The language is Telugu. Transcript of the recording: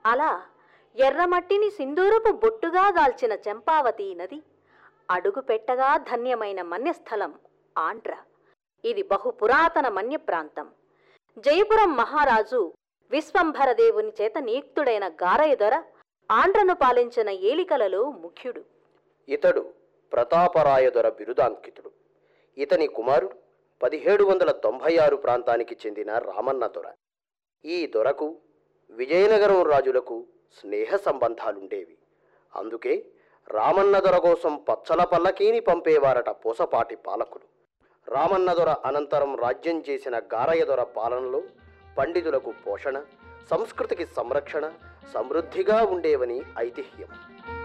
అలా ఎర్రమట్టిని సింధూరపు బొట్టుగా దాల్చిన చెంపావతి నది అడుగు పెట్టగా ధన్యమైన మన్యస్థలం ఆంధ్ర ఇది బహు పురాతన మన్య ప్రాంతం జయపురం మహారాజు విశ్వంభరదేవుని చేత నియుక్తుడైన గారయ్య దొర ఆంధ్రను పాలించిన ఏలికలలో ముఖ్యుడు ఇతడు ప్రతాపరాయదొర బిరుదాంకితుడు ఇతని కుమారుడు పదిహేడు వందల తొంభై ఆరు ప్రాంతానికి చెందిన రామన్న దొర ఈ దొరకు విజయనగరం రాజులకు స్నేహ సంబంధాలుండేవి అందుకే రామన్న దొర కోసం పచ్చల పల్లకీని పంపేవారట పూసపాటి పాలకులు రామన్న దొర అనంతరం రాజ్యం చేసిన గారయ్య దొర పాలనలో పండితులకు పోషణ సంస్కృతికి సంరక్షణ సమృద్ధిగా ఉండేవని ఐతిహ్యం